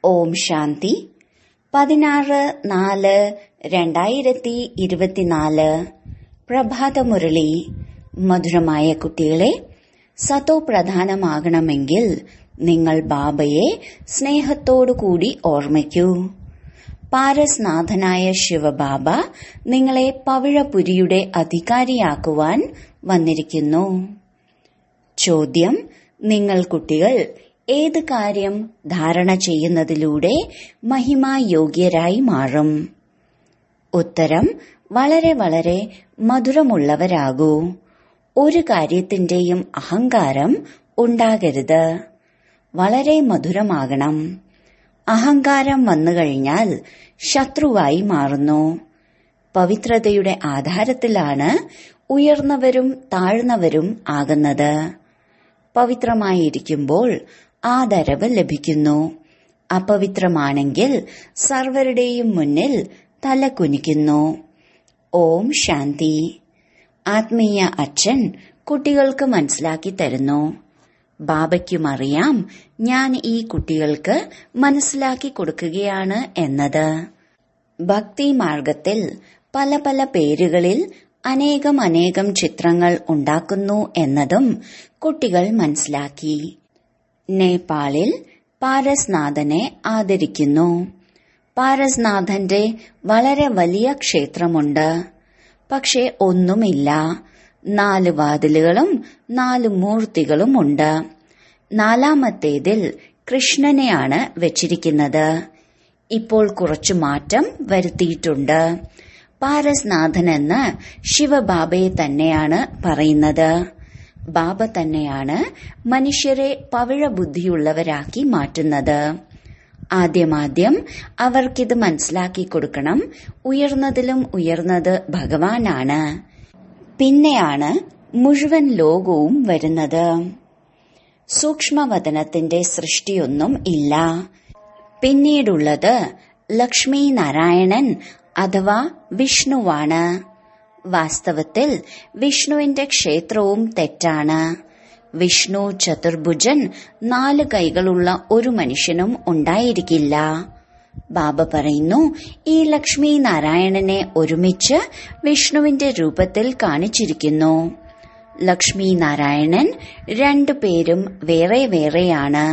ഓം ശാന്തി പതിനാറ് നാല് രണ്ടായിരത്തി ഇരുപത്തിനാല് പ്രഭാതമുരളി മധുരമായ കുട്ടികളെ സത്തോ പ്രധാനമാകണമെങ്കിൽ നിങ്ങൾ ബാബയെ സ്നേഹത്തോടുകൂടി ഓർമ്മിക്കൂ പാരസ്നാഥനായ ശിവബാബ നിങ്ങളെ പവിഴപുരിയുടെ അധികാരിയാക്കുവാൻ വന്നിരിക്കുന്നു ചോദ്യം നിങ്ങൾ കുട്ടികൾ ഏത് കാര്യം ധാരണ ചെയ്യുന്നതിലൂടെ മഹിമായോഗ്യരായി മാറും ഉത്തരം വളരെ വളരെ മധുരമുള്ളവരാകൂ ഒരു കാര്യത്തിന്റെയും അഹങ്കാരം ഉണ്ടാകരുത് വളരെ മധുരമാകണം അഹങ്കാരം വന്നുകഴിഞ്ഞാൽ ശത്രുവായി മാറുന്നു പവിത്രതയുടെ ആധാരത്തിലാണ് ഉയർന്നവരും താഴ്ന്നവരും ആകുന്നത് പവിത്രമായിരിക്കുമ്പോൾ ആദരവ് ലഭിക്കുന്നു അപവിത്രമാണെങ്കിൽ സർവരുടെയും മുന്നിൽ തല കുനിക്കുന്നു ഓം ശാന്തി ആത്മീയ അച്ഛൻ കുട്ടികൾക്ക് മനസ്സിലാക്കി തരുന്നു ബാബയ്ക്കും അറിയാം ഞാൻ ഈ കുട്ടികൾക്ക് മനസ്സിലാക്കി കൊടുക്കുകയാണ് എന്നത് ഭക്തി മാർഗത്തിൽ പല പല പേരുകളിൽ അനേകം അനേകം ചിത്രങ്ങൾ ഉണ്ടാക്കുന്നു എന്നതും കുട്ടികൾ മനസ്സിലാക്കി നേപ്പാളിൽ പാരസ്നാഥനെ ആദരിക്കുന്നു പാരസ്നാഥന്റെ വളരെ വലിയ ക്ഷേത്രമുണ്ട് പക്ഷെ ഒന്നുമില്ല നാല് വാതിലുകളും നാല് മൂർത്തികളും ഉണ്ട് നാലാമത്തേതിൽ കൃഷ്ണനെയാണ് വെച്ചിരിക്കുന്നത് ഇപ്പോൾ കുറച്ചു മാറ്റം വരുത്തിയിട്ടുണ്ട് പാരസ്നാഥൻ എന്ന് ശിവബാബയെ തന്നെയാണ് പറയുന്നത് ബാബ തന്നെയാണ് മനുഷ്യരെ പവിഴ ബുദ്ധിയുള്ളവരാക്കി മാറ്റുന്നത് ആദ്യമാദ്യം അവർക്കിത് മനസ്സിലാക്കി കൊടുക്കണം ഉയർന്നതിലും ഉയർന്നത് ഭഗവാനാണ് പിന്നെയാണ് മുഴുവൻ ലോകവും വരുന്നത് സൂക്ഷ്മവതനത്തിന്റെ സൃഷ്ടിയൊന്നും ഇല്ല പിന്നീടുള്ളത് ലക്ഷ്മി നാരായണൻ അഥവാ വിഷ്ണുവാണ് വാസ്തവത്തിൽ വിഷ്ണുവിന്റെ ക്ഷേത്രവും തെറ്റാണ് വിഷ്ണു ചതുർഭുജൻ നാല് കൈകളുള്ള ഒരു മനുഷ്യനും ഉണ്ടായിരിക്കില്ല ബാബ പറയുന്നു ഈ ലക്ഷ്മി നാരായണനെ ഒരുമിച്ച് വിഷ്ണുവിന്റെ രൂപത്തിൽ കാണിച്ചിരിക്കുന്നു ലക്ഷ്മി നാരായണൻ രണ്ടു പേരും വേറെ വേറെയാണ്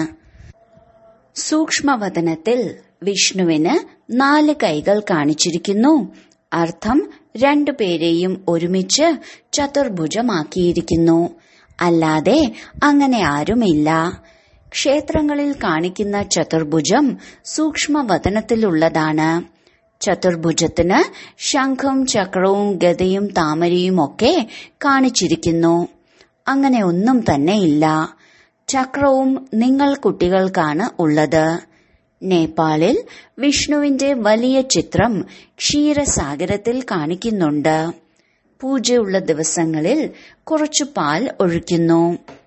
സൂക്ഷ്മവതനത്തിൽ വിഷ്ണുവിന് നാല് കൈകൾ കാണിച്ചിരിക്കുന്നു അർത്ഥം രണ്ടുപേരെയും ഒരുമിച്ച് ചതുർഭുജമാക്കിയിരിക്കുന്നു അല്ലാതെ അങ്ങനെ ആരുമില്ല ക്ഷേത്രങ്ങളിൽ കാണിക്കുന്ന ചതുർഭുജം സൂക്ഷ്മവതനത്തിലുള്ളതാണ് ചതുർഭുജത്തിന് ശംഖും ചക്രവും ഗതയും താമരയും ഒക്കെ കാണിച്ചിരിക്കുന്നു അങ്ങനെ ഒന്നും തന്നെ ഇല്ല ചക്രവും നിങ്ങൾ കുട്ടികൾക്കാണ് ഉള്ളത് നേപ്പാളിൽ വിഷ്ണുവിന്റെ വലിയ ചിത്രം ക്ഷീരസാഗരത്തിൽ കാണിക്കുന്നുണ്ട് പൂജയുള്ള ദിവസങ്ങളിൽ കുറച്ചു പാൽ ഒഴിക്കുന്നു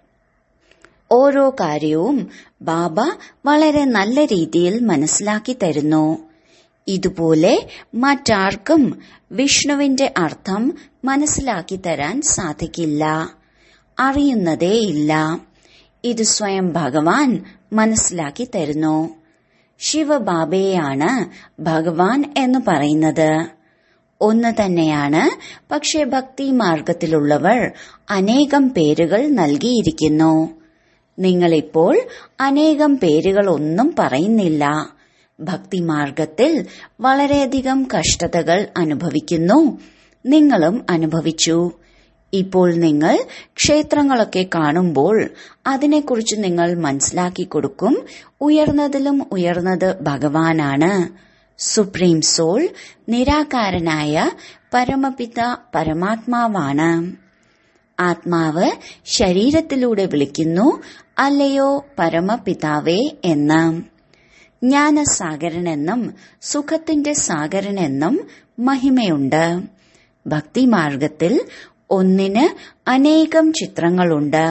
ഓരോ കാര്യവും ബാബ വളരെ നല്ല രീതിയിൽ മനസ്സിലാക്കി തരുന്നു ഇതുപോലെ മറ്റാർക്കും വിഷ്ണുവിന്റെ അർത്ഥം മനസ്സിലാക്കി തരാൻ സാധിക്കില്ല അറിയുന്നതേയില്ല ഇത് സ്വയം ഭഗവാൻ മനസ്സിലാക്കി തരുന്നു ശിവബാബയെയാണ് ഭഗവാൻ എന്ന് പറയുന്നത് ഒന്ന് തന്നെയാണ് പക്ഷെ ഭക്തി മാർഗത്തിലുള്ളവർ അനേകം പേരുകൾ നൽകിയിരിക്കുന്നു നിങ്ങളിപ്പോൾ അനേകം പേരുകൾ ഒന്നും പറയുന്നില്ല ഭക്തിമാർഗത്തിൽ വളരെയധികം കഷ്ടതകൾ അനുഭവിക്കുന്നു നിങ്ങളും അനുഭവിച്ചു ഇപ്പോൾ നിങ്ങൾ ക്ഷേത്രങ്ങളൊക്കെ കാണുമ്പോൾ അതിനെക്കുറിച്ച് നിങ്ങൾ മനസ്സിലാക്കി കൊടുക്കും ഉയർന്നതിലും ഉയർന്നത് ഭഗവാനാണ് സുപ്രീം സോൾ നിരാകാരനായ പരമപിത പരമാത്മാവാണ് ആത്മാവ് ശരീരത്തിലൂടെ വിളിക്കുന്നു അല്ലയോ പരമപിതാവേ എന്ന് ജ്ഞാനസാഗരനെന്നും സുഖത്തിന്റെ സാഗരനെന്നും മഹിമയുണ്ട് ഭക്തിമാർഗത്തിൽ ഒന്നിന് അനേകം ചിത്രങ്ങളുണ്ട്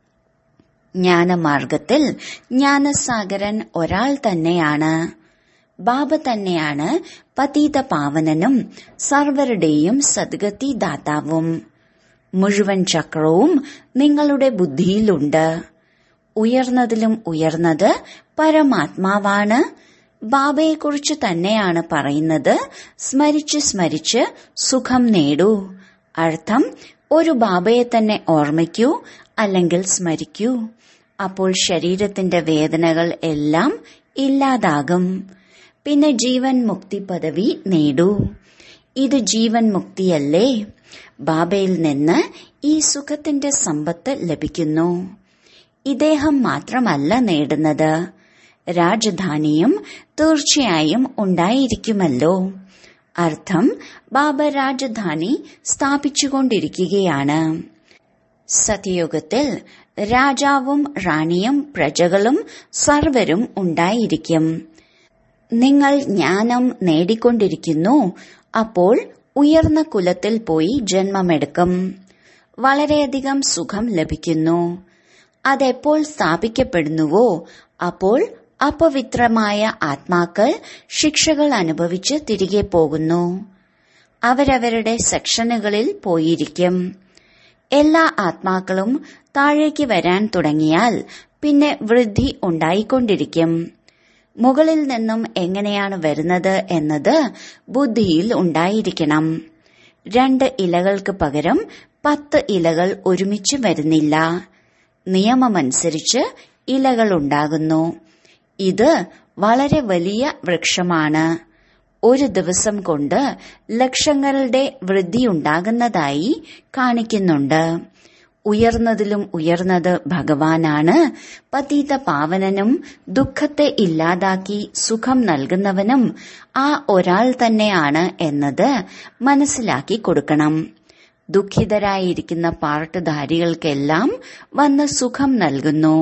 ജ്ഞാനമാർഗത്തിൽ ജ്ഞാനസാഗരൻ ഒരാൾ തന്നെയാണ് ബാബ തന്നെയാണ് പതീത പാവനനും സർവരുടെയും സദ്ഗതി ദാതാവും മുഴുവൻ ചക്രവും നിങ്ങളുടെ ബുദ്ധിയിലുണ്ട് ഉയർന്നതിലും ഉയർന്നത് പരമാത്മാവാണ് ബാബയെക്കുറിച്ച് തന്നെയാണ് പറയുന്നത് സ്മരിച്ച് സ്മരിച്ച് സുഖം നേടൂ അർത്ഥം ഒരു ബാബയെ തന്നെ ഓർമ്മിക്കൂ അല്ലെങ്കിൽ സ്മരിക്കൂ അപ്പോൾ ശരീരത്തിന്റെ വേദനകൾ എല്ലാം ഇല്ലാതാകും പിന്നെ ജീവൻ മുക്തി പദവി നേടൂ ഇത് ജീവൻ മുക്തിയല്ലേ ബാബയിൽ നിന്ന് ഈ സുഖത്തിന്റെ സമ്പത്ത് ലഭിക്കുന്നു ഇദ്ദേഹം മാത്രമല്ല നേടുന്നത് രാജധാനിയും തീർച്ചയായും ഉണ്ടായിരിക്കുമല്ലോ അർത്ഥം ബാബ രാജധാനി സ്ഥാപിച്ചുകൊണ്ടിരിക്കുകയാണ് സത്യയുഗത്തിൽ രാജാവും റാണിയും പ്രജകളും സർവരും ഉണ്ടായിരിക്കും നിങ്ങൾ ജ്ഞാനം നേടിക്കൊണ്ടിരിക്കുന്നു അപ്പോൾ ഉയർന്ന കുലത്തിൽ പോയി ജന്മമെടുക്കും വളരെയധികം സുഖം ലഭിക്കുന്നു അതെപ്പോൾ സ്ഥാപിക്കപ്പെടുന്നുവോ അപ്പോൾ അപവിത്രമായ ആത്മാക്കൾ ശിക്ഷകൾ അനുഭവിച്ച് തിരികെ പോകുന്നു അവരവരുടെ സെക്ഷനുകളിൽ പോയിരിക്കും എല്ലാ ആത്മാക്കളും താഴേക്ക് വരാൻ തുടങ്ങിയാൽ പിന്നെ വൃദ്ധി ഉണ്ടായിക്കൊണ്ടിരിക്കും മുകളിൽ നിന്നും എങ്ങനെയാണ് വരുന്നത് എന്നത് ബുദ്ധിയിൽ ഉണ്ടായിരിക്കണം രണ്ട് ഇലകൾക്ക് പകരം പത്ത് ഇലകൾ ഒരുമിച്ച് വരുന്നില്ല നിയമമനുസരിച്ച് ഇലകൾ ഉണ്ടാകുന്നു ഇത് വളരെ വലിയ വൃക്ഷമാണ് ഒരു ദിവസം കൊണ്ട് ലക്ഷങ്ങളുടെ വൃദ്ധിയുണ്ടാകുന്നതായി കാണിക്കുന്നുണ്ട് ഉയർന്നതിലും ഉയർന്നത് ഭഗവാനാണ് പതീത പാവനനും ദുഃഖത്തെ ഇല്ലാതാക്കി സുഖം നൽകുന്നവനും ആ ഒരാൾ തന്നെയാണ് എന്നത് മനസ്സിലാക്കി കൊടുക്കണം ദുഃഖിതരായിരിക്കുന്ന പാർട്ടുധാരികൾക്കെല്ലാം വന്ന് സുഖം നൽകുന്നു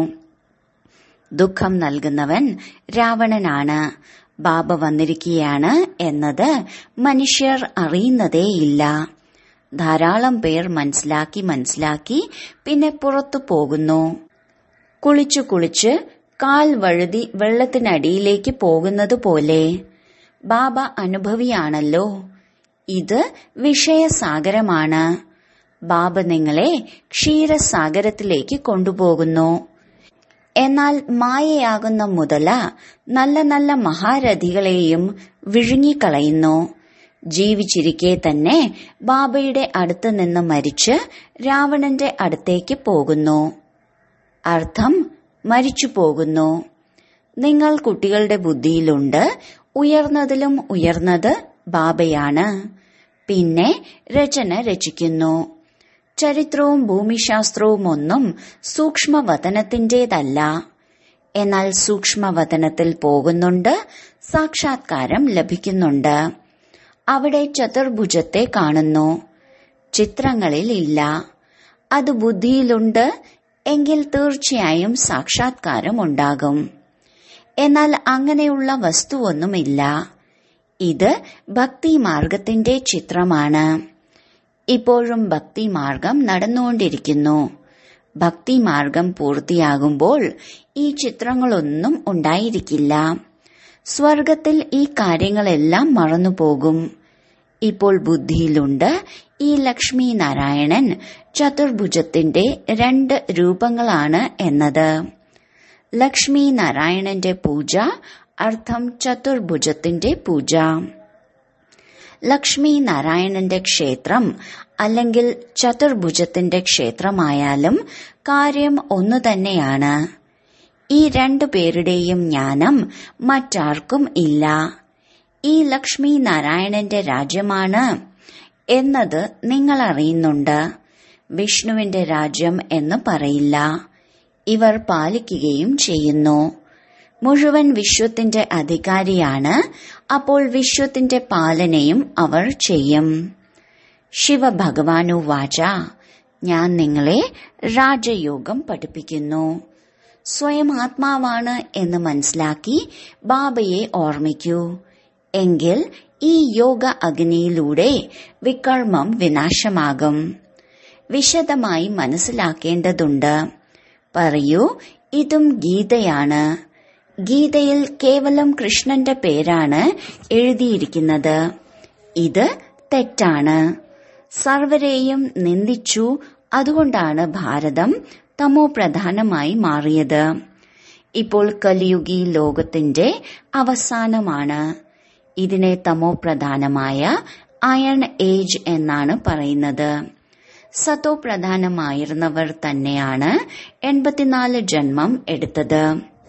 ദുഃഖം നൽകുന്നവൻ രാവണനാണ് ബാബ വന്നിരിക്കുകയാണ് എന്നത് മനുഷ്യർ അറിയുന്നതേയില്ല ധാരാളം പേർ മനസ്സിലാക്കി മനസ്സിലാക്കി പിന്നെ പുറത്തു പോകുന്നു കുളിച്ചു കുളിച്ച് കാൽ വഴുതി വെള്ളത്തിനടിയിലേക്ക് പോകുന്നത് പോലെ ബാബ അനുഭവിയാണല്ലോ ഇത് വിഷയസാഗരമാണ് ബാബ നിങ്ങളെ ക്ഷീരസാഗരത്തിലേക്ക് കൊണ്ടുപോകുന്നു എന്നാൽ മായയാകുന്ന മുതല നല്ല നല്ല മഹാരഥികളെയും വിഴുങ്ങിക്കളയുന്നു ജീവിച്ചിരിക്കെ തന്നെ ബാബയുടെ അടുത്ത് നിന്ന് മരിച്ച് രാവണന്റെ അടുത്തേക്ക് പോകുന്നു അർത്ഥം മരിച്ചു പോകുന്നു നിങ്ങൾ കുട്ടികളുടെ ബുദ്ധിയിലുണ്ട് ഉയർന്നതിലും ഉയർന്നത് ബാബയാണ് പിന്നെ രചന രചിക്കുന്നു ചരിത്രവും ഭൂമിശാസ്ത്രവും ഒന്നും സൂക്ഷ്മവതനത്തിന്റേതല്ല എന്നാൽ സൂക്ഷ്മവതനത്തിൽ പോകുന്നുണ്ട് സാക്ഷാത്കാരം ലഭിക്കുന്നുണ്ട് അവിടെ ചതുർഭുജത്തെ കാണുന്നു ചിത്രങ്ങളിൽ ഇല്ല അത് ബുദ്ധിയിലുണ്ട് എങ്കിൽ തീർച്ചയായും സാക്ഷാത്കാരം ഉണ്ടാകും എന്നാൽ അങ്ങനെയുള്ള വസ്തുവൊന്നുമില്ല ഇത് ഭക്തി മാർഗത്തിന്റെ ചിത്രമാണ് ഇപ്പോഴും ഭക്തി മാർഗം നടന്നുകൊണ്ടിരിക്കുന്നു ഭക്തി മാർഗം പൂർത്തിയാകുമ്പോൾ ഈ ചിത്രങ്ങളൊന്നും ഉണ്ടായിരിക്കില്ല സ്വർഗത്തിൽ ഈ കാര്യങ്ങളെല്ലാം മറന്നുപോകും ഇപ്പോൾ ബുദ്ധിയിലുണ്ട് ഈ ലക്ഷ്മി നാരായണൻ ചതുർഭുജത്തിന്റെ രണ്ട് രൂപങ്ങളാണ് എന്നത് ലക്ഷ്മി നാരായണന്റെ പൂജ അർത്ഥം ചതുർഭുജത്തിന്റെ പൂജ ലക്ഷ്മി നാരായണന്റെ ക്ഷേത്രം അല്ലെങ്കിൽ ചതുർഭുജത്തിന്റെ ക്ഷേത്രമായാലും കാര്യം ഒന്നു തന്നെയാണ് ഈ രണ്ടു പേരുടെയും ജ്ഞാനം മറ്റാർക്കും ഇല്ല ഈ ലക്ഷ്മി നാരായണന്റെ രാജ്യമാണ് എന്നത് നിങ്ങൾ അറിയുന്നുണ്ട് വിഷ്ണുവിന്റെ രാജ്യം എന്ന് പറയില്ല ഇവർ പാലിക്കുകയും ചെയ്യുന്നു മുഴുവൻ വിശ്വത്തിന്റെ അധികാരിയാണ് അപ്പോൾ വിശ്വത്തിന്റെ പാലനയും അവർ ചെയ്യും ശിവഭഗവാനു വാച ഞാൻ നിങ്ങളെ രാജയോഗം പഠിപ്പിക്കുന്നു സ്വയം ആത്മാവാണ് എന്ന് മനസ്സിലാക്കി ബാബയെ ഓർമ്മിക്കൂ എങ്കിൽ ഈ യോഗ അഗ്നിയിലൂടെ വികർമ്മം വിനാശമാകും വിശദമായി മനസ്സിലാക്കേണ്ടതുണ്ട് പറയൂ ഇതും ഗീതയാണ് ഗീതയിൽ കേവലം കൃഷ്ണന്റെ പേരാണ് എഴുതിയിരിക്കുന്നത് ഇത് തെറ്റാണ് സർവരെയും നിന്ദിച്ചു അതുകൊണ്ടാണ് ഭാരതം തമോ പ്രധാനമായി മാറിയത് ഇപ്പോൾ കലിയുഗി ലോകത്തിന്റെ അവസാനമാണ് ഇതിനെ തമോ പ്രധാനമായ അയൺ ഏജ് എന്നാണ് പറയുന്നത് സത്തോ പ്രധാനമായിരുന്നവർ തന്നെയാണ് എൺപത്തിനാല് ജന്മം എടുത്തത്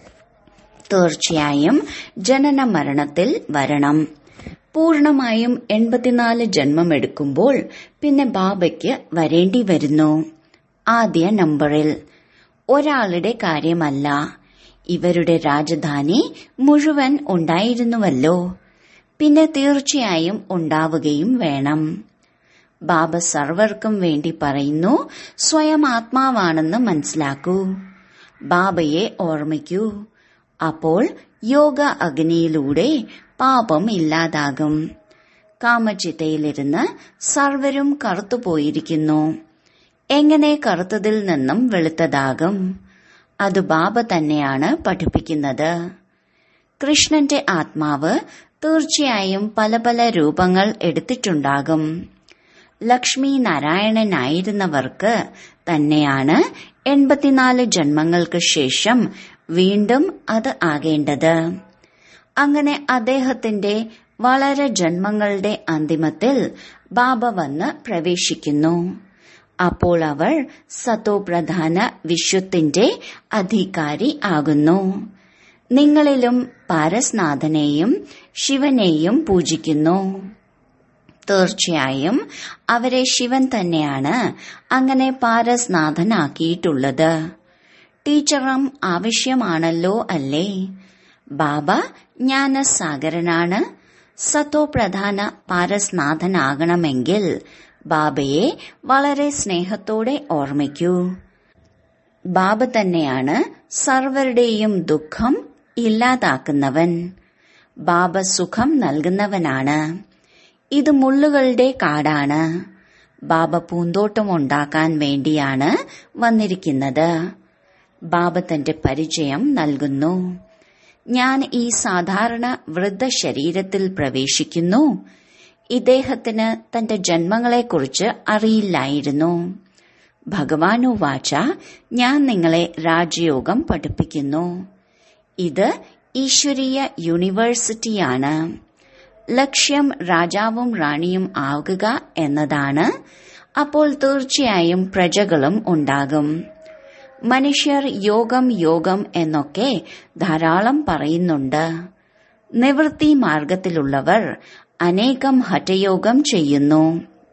തീർച്ചയായും ജനന മരണത്തിൽ വരണം പൂർണമായും എൺപത്തിനാല് ജന്മമെടുക്കുമ്പോൾ പിന്നെ ബാബയ്ക്ക് വരേണ്ടി വരുന്നു ആദ്യ നമ്പറിൽ ഒരാളുടെ കാര്യമല്ല ഇവരുടെ രാജധാനി മുഴുവൻ ഉണ്ടായിരുന്നുവല്ലോ പിന്നെ തീർച്ചയായും ഉണ്ടാവുകയും വേണം ബാബ സർവർക്കും വേണ്ടി പറയുന്നു സ്വയം ആത്മാവാണെന്ന് മനസ്സിലാക്കൂ ബാബയെ ഓർമ്മിക്കൂ അപ്പോൾ യോഗ അഗ്നിയിലൂടെ പാപം ഇല്ലാതാകും കാമചിതയിലിരുന്ന് സർവരും കറുത്തുപോയിരിക്കുന്നു എങ്ങനെ കറുത്തതിൽ നിന്നും വെളുത്തതാകും അത് ബാബ തന്നെയാണ് പഠിപ്പിക്കുന്നത് കൃഷ്ണന്റെ ആത്മാവ് തീർച്ചയായും പല പല രൂപങ്ങൾ എടുത്തിട്ടുണ്ടാകും ലക്ഷ്മി നാരായണനായിരുന്നവർക്ക് തന്നെയാണ് എൺപത്തിനാല് ജന്മങ്ങൾക്ക് ശേഷം വീണ്ടും അത് ആകേണ്ടത് അങ്ങനെ അദ്ദേഹത്തിന്റെ വളരെ ജന്മങ്ങളുടെ അന്തിമത്തിൽ ബാബ വന്ന് പ്രവേശിക്കുന്നു അപ്പോൾ അവർ സതോപ്രധാന വിശ്വത്തിന്റെ അധികാരി ആകുന്നു നിങ്ങളിലും പാരസ്നാഥനെയും ശിവനെയും പൂജിക്കുന്നു തീർച്ചയായും അവരെ ശിവൻ തന്നെയാണ് അങ്ങനെ പാരസ്നാഥനാക്കിയിട്ടുള്ളത് ടീച്ചറും ആവശ്യമാണല്ലോ അല്ലേ ബാബ ജ്ഞാനസാഗരനാണ് സത്തോ പ്രധാന പാരസ്നാഥനാകണമെങ്കിൽ ബാബയെ വളരെ സ്നേഹത്തോടെ ഓർമ്മിക്കൂ ബാബ തന്നെയാണ് സർവരുടെയും ദുഃഖം ഇല്ലാതാക്കുന്നവൻ ബാബ സുഖം നൽകുന്നവനാണ് ഇത് മുള്ളുകളുടെ കാടാണ് ബാബ പൂന്തോട്ടം ഉണ്ടാക്കാൻ വേണ്ടിയാണ് വന്നിരിക്കുന്നത് ബാബ തന്റെ പരിചയം നൽകുന്നു ഞാൻ ഈ സാധാരണ വൃദ്ധ ശരീരത്തിൽ പ്രവേശിക്കുന്നു ഇദ്ദേഹത്തിന് തന്റെ ജന്മങ്ങളെക്കുറിച്ച് അറിയില്ലായിരുന്നു ഭഗവാനു വാച ഞാൻ നിങ്ങളെ രാജയോഗം പഠിപ്പിക്കുന്നു ഇത് ഈശ്വരീയ യൂണിവേഴ്സിറ്റിയാണ് ലക്ഷ്യം രാജാവും റാണിയും ആവുക എന്നതാണ് അപ്പോൾ തീർച്ചയായും പ്രജകളും ഉണ്ടാകും മനുഷ്യർ യോഗം യോഗം എന്നൊക്കെ ധാരാളം പറയുന്നുണ്ട് നിവൃത്തി മാർഗത്തിലുള്ളവർ അനേകം ഹഠയോഗം ചെയ്യുന്നു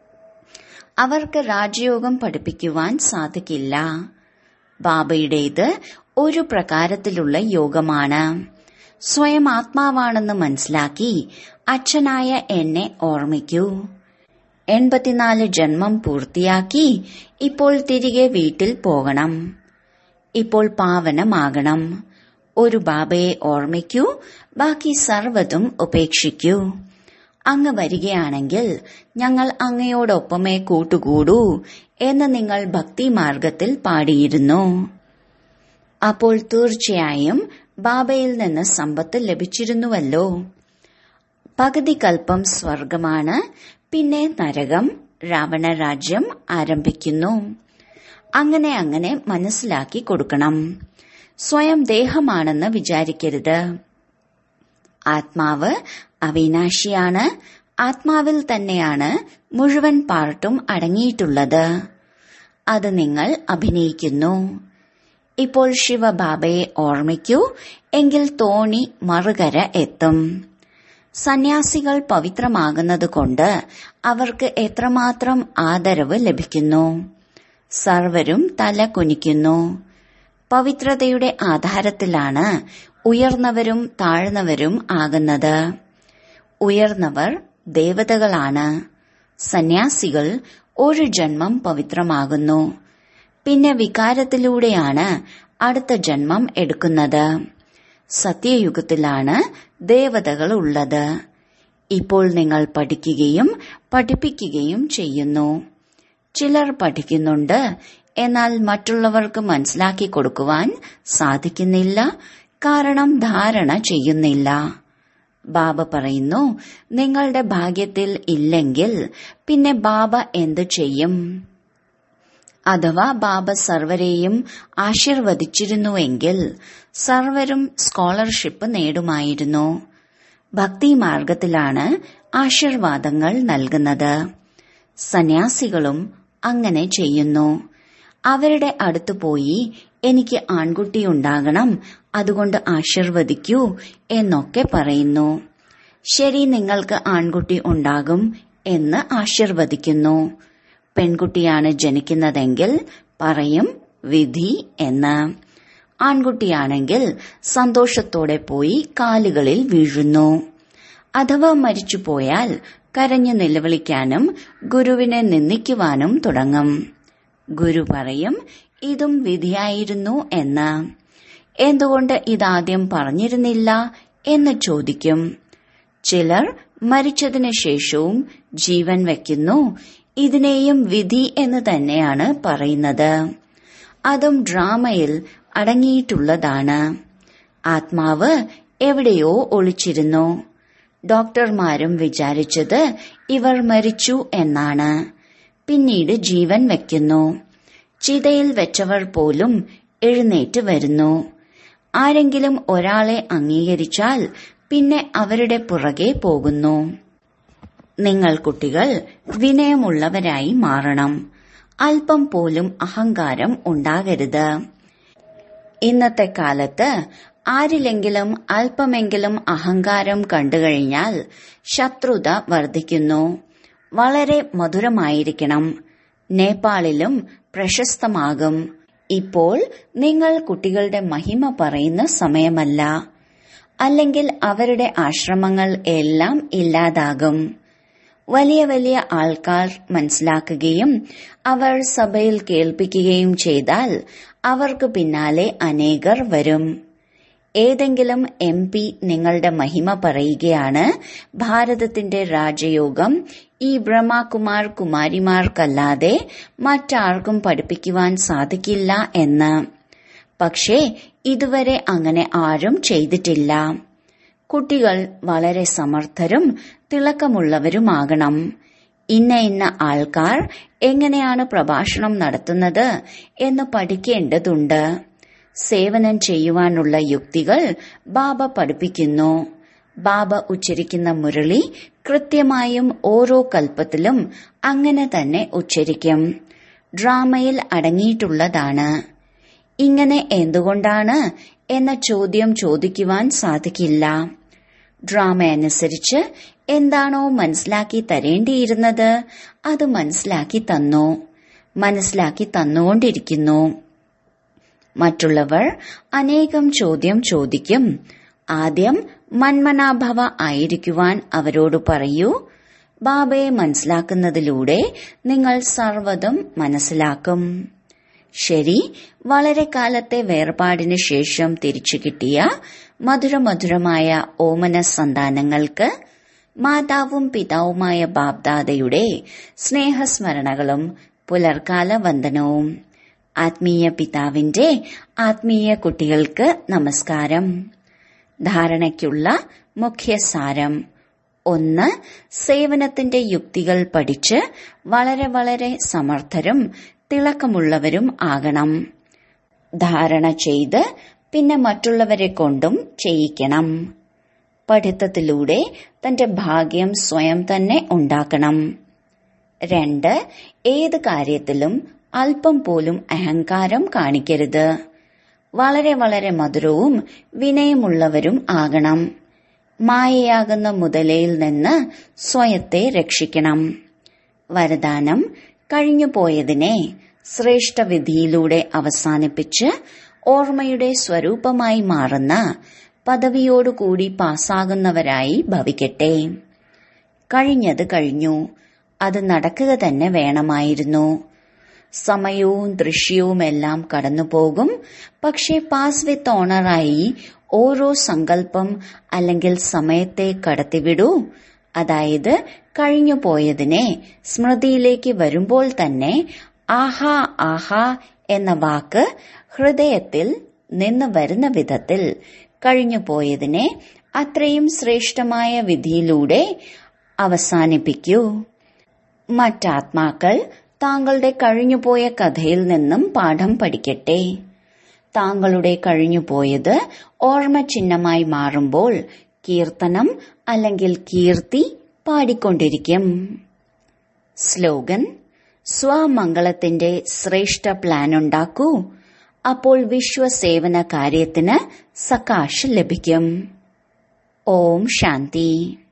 അവർക്ക് രാജയോഗം പഠിപ്പിക്കുവാൻ സാധിക്കില്ല ബാബയുടേത് ഒരു പ്രകാരത്തിലുള്ള യോഗമാണ് സ്വയം ആത്മാവാണെന്ന് മനസ്സിലാക്കി അച്ഛനായ എന്നെ ഓർമ്മിക്കൂ എൺപത്തിനാല് ജന്മം പൂർത്തിയാക്കി ഇപ്പോൾ തിരികെ വീട്ടിൽ പോകണം ഇപ്പോൾ പാവനമാകണം ഒരു ബാബയെ ഓർമ്മിക്കൂ ബാക്കി സർവ്വതും ഉപേക്ഷിക്കൂ അങ്ങ് വരികയാണെങ്കിൽ ഞങ്ങൾ അങ്ങയോടൊപ്പമേ കൂട്ടുകൂടൂ എന്ന് നിങ്ങൾ ഭക്തിമാർഗത്തിൽ പാടിയിരുന്നു അപ്പോൾ തീർച്ചയായും ബാബയിൽ നിന്ന് സമ്പത്ത് ലഭിച്ചിരുന്നുവല്ലോ പകുതി കൽപ്പം സ്വർഗമാണ് പിന്നെ നരകം രാവണരാജ്യം ആരംഭിക്കുന്നു അങ്ങനെ അങ്ങനെ മനസ്സിലാക്കി കൊടുക്കണം സ്വയം ദേഹമാണെന്ന് വിചാരിക്കരുത് ആത്മാവ് അവിനാശിയാണ് ആത്മാവിൽ തന്നെയാണ് മുഴുവൻ പാർട്ടും അടങ്ങിയിട്ടുള്ളത് അത് നിങ്ങൾ അഭിനയിക്കുന്നു ഇപ്പോൾ ശിവബാബയെ ഓർമ്മിക്കൂ എങ്കിൽ തോണി മറുകര എത്തും സന്യാസികൾ പവിത്രമാകുന്നതുകൊണ്ട് അവർക്ക് എത്രമാത്രം ആദരവ് ലഭിക്കുന്നു സർവരും തല കുനിക്കുന്നു പവിത്രതയുടെ ആധാരത്തിലാണ് ഉയർന്നവരും താഴ്ന്നവരും ആകുന്നത് ഉയർന്നവർ ദേവതകളാണ് സന്യാസികൾ ഒരു ജന്മം പവിത്രമാകുന്നു പിന്നെ വികാരത്തിലൂടെയാണ് അടുത്ത ജന്മം എടുക്കുന്നത് സത്യയുഗത്തിലാണ് ദേവതകൾ ഉള്ളത് ഇപ്പോൾ നിങ്ങൾ പഠിക്കുകയും പഠിപ്പിക്കുകയും ചെയ്യുന്നു ചിലർ പഠിക്കുന്നുണ്ട് എന്നാൽ മറ്റുള്ളവർക്ക് മനസ്സിലാക്കി കൊടുക്കുവാൻ സാധിക്കുന്നില്ല കാരണം ധാരണ ചെയ്യുന്നില്ല ബാബ പറയുന്നു നിങ്ങളുടെ ഭാഗ്യത്തിൽ ഇല്ലെങ്കിൽ പിന്നെ ബാബ എന്തു ചെയ്യും അഥവാ ബാബ സർവരെയും ആശീർവദിച്ചിരുന്നുവെങ്കിൽ സർവരും സ്കോളർഷിപ്പ് നേടുമായിരുന്നു ഭക്തി മാർഗത്തിലാണ് ആശീർവാദങ്ങൾ നൽകുന്നത് സന്യാസികളും അങ്ങനെ ചെയ്യുന്നു അവരുടെ അടുത്ത് പോയി എനിക്ക് ആൺകുട്ടി ഉണ്ടാകണം അതുകൊണ്ട് ആശീർവദിക്കൂ എന്നൊക്കെ പറയുന്നു ശരി നിങ്ങൾക്ക് ആൺകുട്ടി ഉണ്ടാകും എന്ന് ആശീർവദിക്കുന്നു പെൺകുട്ടിയാണ് ജനിക്കുന്നതെങ്കിൽ പറയും വിധി എന്ന് ആൺകുട്ടിയാണെങ്കിൽ സന്തോഷത്തോടെ പോയി കാലുകളിൽ വീഴുന്നു അഥവാ മരിച്ചുപോയാൽ കരഞ്ഞു നിലവിളിക്കാനും ഗുരുവിനെ നിന്ദിക്കുവാനും തുടങ്ങും ഗുരു പറയും ഇതും വിധിയായിരുന്നു എന്ന് എന്തുകൊണ്ട് ഇതാദ്യം പറഞ്ഞിരുന്നില്ല എന്ന് ചോദിക്കും ചിലർ മരിച്ചതിനു ശേഷവും ജീവൻ വയ്ക്കുന്നു ഇതിനെയും വിധി എന്ന് തന്നെയാണ് പറയുന്നത് അതും ഡ്രാമയിൽ അടങ്ങിയിട്ടുള്ളതാണ് ആത്മാവ് എവിടെയോ ഒളിച്ചിരുന്നു ഡോക്ടർമാരും വിചാരിച്ചത് ഇവർ മരിച്ചു എന്നാണ് പിന്നീട് ജീവൻ വയ്ക്കുന്നു ചിതയിൽ വെച്ചവർ പോലും എഴുന്നേറ്റ് വരുന്നു ആരെങ്കിലും ഒരാളെ അംഗീകരിച്ചാൽ പിന്നെ അവരുടെ പുറകെ പോകുന്നു നിങ്ങൾ കുട്ടികൾ വിനയമുള്ളവരായി മാറണം അല്പം പോലും അഹങ്കാരം ഉണ്ടാകരുത് ഇന്നത്തെ കാലത്ത് ആരിലെങ്കിലും അല്പമെങ്കിലും അഹങ്കാരം കണ്ടുകഴിഞ്ഞാൽ ശത്രുത വർദ്ധിക്കുന്നു വളരെ മധുരമായിരിക്കണം നേപ്പാളിലും പ്രശസ്തമാകും ഇപ്പോൾ നിങ്ങൾ കുട്ടികളുടെ മഹിമ പറയുന്ന സമയമല്ല അല്ലെങ്കിൽ അവരുടെ ആശ്രമങ്ങൾ എല്ലാം ഇല്ലാതാകും വലിയ വലിയ ആൾക്കാർ മനസ്സിലാക്കുകയും അവർ സഭയിൽ കേൾപ്പിക്കുകയും ചെയ്താൽ അവർക്ക് പിന്നാലെ അനേകർ വരും ഏതെങ്കിലും എം പി നിങ്ങളുടെ മഹിമ പറയുകയാണ് ഭാരതത്തിന്റെ രാജയോഗം ഈ ബ്രഹ്മകുമാർ കുമാരിമാർക്കല്ലാതെ മറ്റാർക്കും പഠിപ്പിക്കുവാൻ സാധിക്കില്ല എന്ന് പക്ഷേ ഇതുവരെ അങ്ങനെ ആരും ചെയ്തിട്ടില്ല കുട്ടികൾ വളരെ സമർത്ഥരും തിളക്കമുള്ളവരുമാകണം ഇന്ന ഇന്ന ആൾക്കാർ എങ്ങനെയാണ് പ്രഭാഷണം നടത്തുന്നത് എന്ന് പഠിക്കേണ്ടതുണ്ട് സേവനം ചെയ്യുവാനുള്ള യുക്തികൾ ബാബ പഠിപ്പിക്കുന്നു ബാബ ഉച്ചരിക്കുന്ന മുരളി കൃത്യമായും ഓരോ കൽപ്പത്തിലും അങ്ങനെ തന്നെ ഉച്ചരിക്കും ഡ്രാമയിൽ അടങ്ങിയിട്ടുള്ളതാണ് ഇങ്ങനെ എന്തുകൊണ്ടാണ് എന്ന ചോദ്യം ചോദിക്കുവാൻ സാധിക്കില്ല ഡ്രാമ അനുസരിച്ച് എന്താണോ മനസ്സിലാക്കി തരേണ്ടിയിരുന്നത് അത് മനസ്സിലാക്കി തന്നു മനസ്സിലാക്കി തന്നുകൊണ്ടിരിക്കുന്നു മറ്റുള്ളവർ അനേകം ചോദ്യം ചോദിക്കും ആദ്യം മന്മനാഭവ ആയിരിക്കുവാൻ അവരോട് പറയൂ ബാബയെ മനസ്സിലാക്കുന്നതിലൂടെ നിങ്ങൾ സർവ്വതും മനസ്സിലാക്കും ശരി വളരെ കാലത്തെ വേർപാടിന് ശേഷം തിരിച്ചു കിട്ടിയ മധുരമധുരമായ ഓമന സന്താനങ്ങൾക്ക് മാതാവും പിതാവുമായ ബാബ്ദാദയുടെ സ്നേഹസ്മരണകളും പുലർക്കാല വന്ദനവും ആത്മീയ പിതാവിന്റെ ആത്മീയ കുട്ടികൾക്ക് നമസ്കാരം ധാരണയ്ക്കുള്ള മുഖ്യസാരം ഒന്ന് സേവനത്തിന്റെ യുക്തികൾ പഠിച്ച് വളരെ വളരെ സമർത്ഥരും തിളക്കമുള്ളവരും ആകണം ധാരണ ചെയ്ത് പിന്നെ മറ്റുള്ളവരെ കൊണ്ടും ചെയ്യിക്കണം പഠിത്തത്തിലൂടെ തന്റെ ഭാഗ്യം സ്വയം തന്നെ ഉണ്ടാക്കണം രണ്ട് ഏത് കാര്യത്തിലും അല്പം പോലും അഹങ്കാരം കാണിക്കരുത് വളരെ വളരെ മധുരവും വിനയമുള്ളവരും ആകണം മായയാകുന്ന മുതലയിൽ നിന്ന് സ്വയത്തെ രക്ഷിക്കണം വരദാനം കഴിഞ്ഞുപോയതിനെ ശ്രേഷ്ഠവിധിയിലൂടെ അവസാനിപ്പിച്ച് ഓർമ്മയുടെ സ്വരൂപമായി മാറുന്ന പദവിയോടുകൂടി പാസ്സാകുന്നവരായി ഭവിക്കട്ടെ കഴിഞ്ഞത് കഴിഞ്ഞു അത് നടക്കുക തന്നെ വേണമായിരുന്നു സമയവും ദൃശ്യവുമെല്ലാം കടന്നുപോകും പക്ഷേ പാസ് വിത്ത് ഓണറായി ഓരോ സങ്കല്പം അല്ലെങ്കിൽ സമയത്തെ കടത്തിവിടൂ അതായത് കഴിഞ്ഞു പോയതിനെ സ്മൃതിയിലേക്ക് വരുമ്പോൾ തന്നെ ആഹാ ആഹാ എന്ന വാക്ക് ഹൃദയത്തിൽ നിന്ന് വരുന്ന വിധത്തിൽ കഴിഞ്ഞു പോയതിനെ അത്രയും ശ്രേഷ്ഠമായ വിധിയിലൂടെ അവസാനിപ്പിക്കൂ മറ്റാത്മാക്കൾ താങ്കളുടെ കഴിഞ്ഞുപോയ കഥയിൽ നിന്നും പാഠം പഠിക്കട്ടെ താങ്കളുടെ കഴിഞ്ഞുപോയത് ഓർമ്മ ചിഹ്നമായി മാറുമ്പോൾ കീർത്തനം അല്ലെങ്കിൽ കീർത്തി പാടിക്കൊണ്ടിരിക്കും സ്ലോഗൻ സ്വമംഗളത്തിന്റെ ശ്രേഷ്ഠ പ്ലാൻ ഉണ്ടാക്കൂ അപ്പോൾ വിശ്വസേവന കാര്യത്തിന് സകാശ് ലഭിക്കും ഓം ശാന്തി